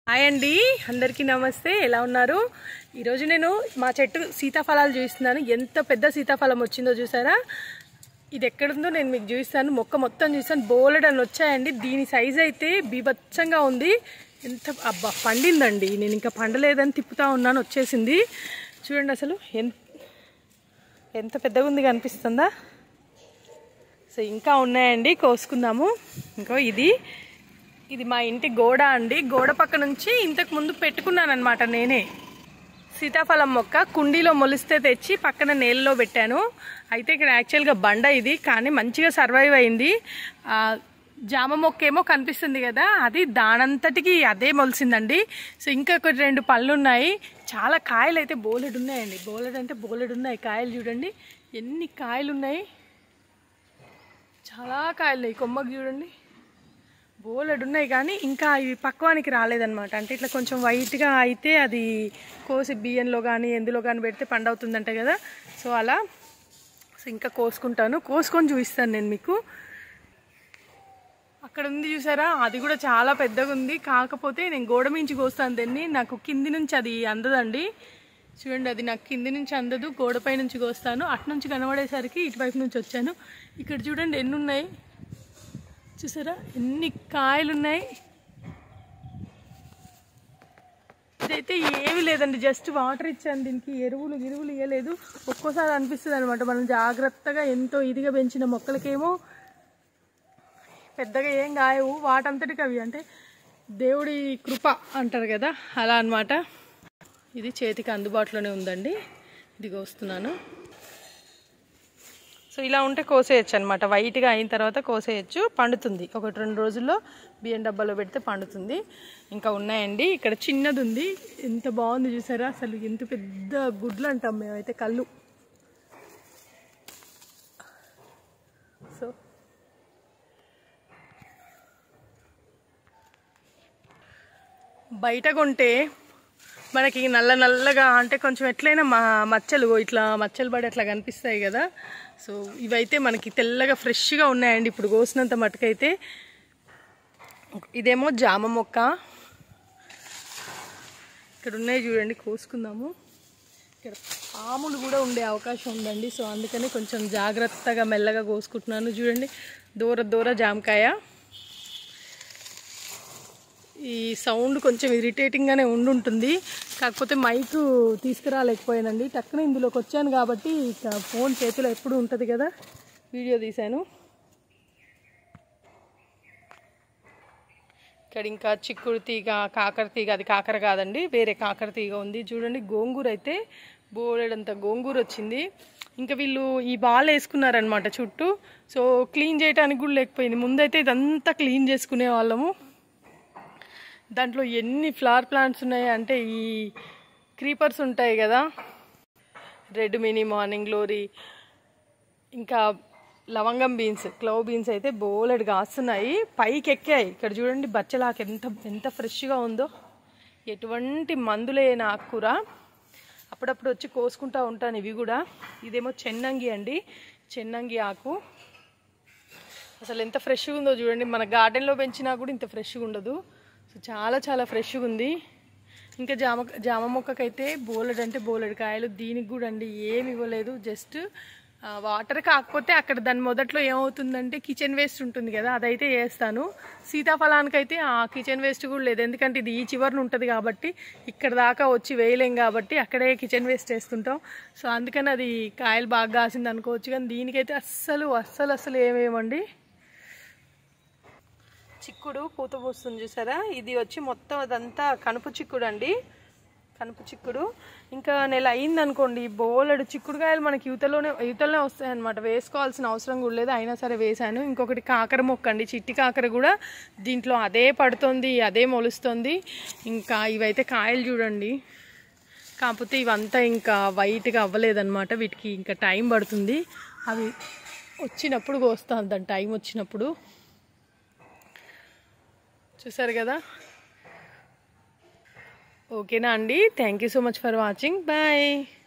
hi అండి అందరికీ నమస్తే ఎలా ఉన్నారు ఈరోజు నేను మా చెట్టు సీతాఫలాలు చూపిస్తున్నాను ఎంత పెద్ద సీతాఫలం వచ్చిందో చూసారా ఇది ఎక్కడుందో నేను మీకు చూపిస్తాను మొక్క మొత్తం చూస్తాను బోలెడని వచ్చాయండి దీని సైజ్ అయితే బీభత్సంగా ఉంది ఎంత అబ్బా పండిందండి నేను ఇంకా పండలేదని తిప్పుతా ఉన్నాను వచ్చేసింది చూడండి అసలు ఎంత ఎంత పెద్దగా ఉంది కనిపిస్తుందా సో ఇంకా ఉన్నాయండి కోసుకుందాము ఇంకో ఇది ఇది మా ఇంటి గోడ అండి గోడ పక్క నుంచి ఇంతకు ముందు పెట్టుకున్నాను అనమాట నేనే సీతాఫలం మొక్క కుండీలో మొలిస్తే తెచ్చి పక్కన నేలలో పెట్టాను అయితే ఇక్కడ యాక్చువల్గా బండ ఇది కానీ మంచిగా సర్వైవ్ అయింది ఆ, జామ మొక్క ఏమో కనిపిస్తుంది కదా అది దానంతటికి అదే మొలిసిందండి సో ఇంకా ఒక రెండు పళ్ళు ఉన్నాయి చాలా కాయలు అయితే బోలెడు ఉన్నాయండి బోలెడు అంటే బోలెడు ఉన్నాయి కాయలు చూడండి ఎన్ని కాయలు ఉన్నాయి చాలా కాయలు ఉన్నాయి కొమ్మకు చూడండి బోలెడు ఉన్నాయి కానీ ఇంకా ఇవి పక్వానికి రాలేదన్నమాట అంటే ఇట్లా కొంచెం వైట్గా అయితే అది కోసి బియ్యంలో కానీ ఎందులో కానీ పెడితే పండవుతుందంట కదా సో అలా సో ఇంకా కోసుకుంటాను కోసుకొని చూపిస్తాను నేను మీకు అక్కడ ఉంది చూసారా అది కూడా చాలా పెద్దగా ఉంది కాకపోతే నేను గోడ మించి కోస్తాను దాన్ని నాకు కింది నుంచి అది అందదండి చూడండి అది నాకు కింది నుంచి అందదు గోడపై నుంచి కోస్తాను అటు నుంచి కనబడేసరికి ఇటువైపు నుంచి వచ్చాను ఇక్కడ చూడండి ఎన్ని ఉన్నాయి చూసారా ఎన్ని కాయలు ఉన్నాయి ఇదైతే ఏమీ లేదండి జస్ట్ వాటర్ ఇచ్చాను దీనికి ఎరువులు గిరువులు ఇవ్వలేదు ఒక్కోసారి అనిపిస్తుంది అనమాట మనం జాగ్రత్తగా ఎంతో ఇదిగా పెంచిన మొక్కలకేమో పెద్దగా ఏం కాయవు వాటంతటికి అవి అంటే దేవుడి కృప అంటారు కదా అలా అన్నమాట ఇది చేతికి అందుబాటులోనే ఉందండి ఇది కోస్తున్నాను సో ఇలా ఉంటే కోసేయచ్చు అనమాట వైట్గా అయిన తర్వాత కోసేయచ్చు పండుతుంది ఒకటి రెండు రోజుల్లో బియ్యం డబ్బాలో పెడితే పండుతుంది ఇంకా ఉన్నాయండి ఇక్కడ చిన్నది ఉంది ఎంత బాగుంది చూసారా అసలు ఎంత పెద్ద గుడ్లు అంటాం మేమైతే కళ్ళు సో బయట కొంటే మనకి నల్ల నల్లగా అంటే కొంచెం ఎట్లయినా మా మచ్చలు ఇట్లా మచ్చలు పడి అట్లా కనిపిస్తాయి కదా సో ఇవైతే మనకి తెల్లగా ఫ్రెష్గా ఉన్నాయండి ఇప్పుడు కోసినంత మటుకైతే ఇదేమో జామ మొక్క ఇక్కడ ఉన్నాయి చూడండి కోసుకుందాము ఇక్కడ పాములు కూడా ఉండే అవకాశం ఉందండి సో అందుకని కొంచెం జాగ్రత్తగా మెల్లగా కోసుకుంటున్నాను చూడండి దూర దూర జామకాయ ఈ సౌండ్ కొంచెం ఇరిటేటింగ్గానే ఉండుంటుంది కాకపోతే మైక్ తీసుకురాలేకపోయానండి టక్కున ఇందులోకి వచ్చాను కాబట్టి ఇక ఫోన్ చేతిలో ఎప్పుడు ఉంటుంది కదా వీడియో తీశాను ఇక్కడ ఇంకా చిక్కుడు తీగ కాకర తీగ అది కాకర కాదండి వేరే కాకర తీగ ఉంది చూడండి గోంగూర అయితే బోలెడంత గోంగూర వచ్చింది ఇంకా వీళ్ళు ఈ బాల్ వేసుకున్నారనమాట చుట్టూ సో క్లీన్ చేయడానికి కూడా లేకపోయింది ముందైతే ఇదంతా క్లీన్ చేసుకునే వాళ్ళము దాంట్లో ఎన్ని ఫ్లవర్ ప్లాంట్స్ ఉన్నాయి అంటే ఈ క్రీపర్స్ ఉంటాయి కదా రెడ్ మినీ మార్నింగ్ గ్లోరీ ఇంకా లవంగం బీన్స్ క్లవ్ బీన్స్ అయితే బోలెడు కాస్తున్నాయి పైకి ఎక్కాయి ఇక్కడ చూడండి బచ్చలాకు ఎంత ఎంత ఫ్రెష్గా ఉందో ఎటువంటి మందులేని ఆకుకూర అప్పుడప్పుడు వచ్చి కోసుకుంటా ఉంటాను ఇవి కూడా ఇదేమో చెన్నంగి అండి చెన్నంగి ఆకు అసలు ఎంత ఫ్రెష్గా ఉందో చూడండి మన గార్డెన్లో పెంచినా కూడా ఇంత ఫ్రెష్గా ఉండదు సో చాలా చాలా ఫ్రెష్గా ఉంది ఇంకా జామ జామ మొక్కకైతే బోలెడు అంటే బోలెడు కాయలు దీనికి కూడా అండి ఏమి ఇవ్వలేదు జస్ట్ వాటర్ కాకపోతే అక్కడ దాని మొదట్లో ఏమవుతుందంటే కిచెన్ వేస్ట్ ఉంటుంది కదా అదైతే వేస్తాను సీతాఫలానికైతే ఆ కిచెన్ వేస్ట్ కూడా లేదు ఎందుకంటే ఇది ఈ చివరిన ఉంటుంది కాబట్టి ఇక్కడ దాకా వచ్చి వేయలేం కాబట్టి అక్కడే కిచెన్ వేస్ట్ వేస్తుంటాం సో అందుకని అది కాయలు బాగా కాసింది అనుకోవచ్చు కానీ దీనికైతే అస్సలు అస్సలు అస్సలు ఏమేమండి చిక్కుడు పూత పూస్తుంది చూసారా ఇది వచ్చి మొత్తం అదంతా కనుపు చిక్కుడు అండి కనుపు చిక్కుడు ఇంకా నెల అయింది అనుకోండి బోలెడు చిక్కుడుకాయలు మనకి యువతలోనే యువతలోనే వస్తాయి అనమాట వేసుకోవాల్సిన అవసరం కూడా లేదు అయినా సరే వేసాను ఇంకొకటి కాకర మొక్క అండి చిట్టి కాకర కూడా దీంట్లో అదే పడుతుంది అదే మొలుస్తుంది ఇంకా ఇవైతే కాయలు చూడండి కాకపోతే ఇవంతా ఇంకా వైట్గా అవ్వలేదన్నమాట వీటికి ఇంకా టైం పడుతుంది అవి వచ్చినప్పుడు కోస్తాను దాని టైం వచ్చినప్పుడు చూసారు కదా ఓకేనా అండి thank you so much for watching bye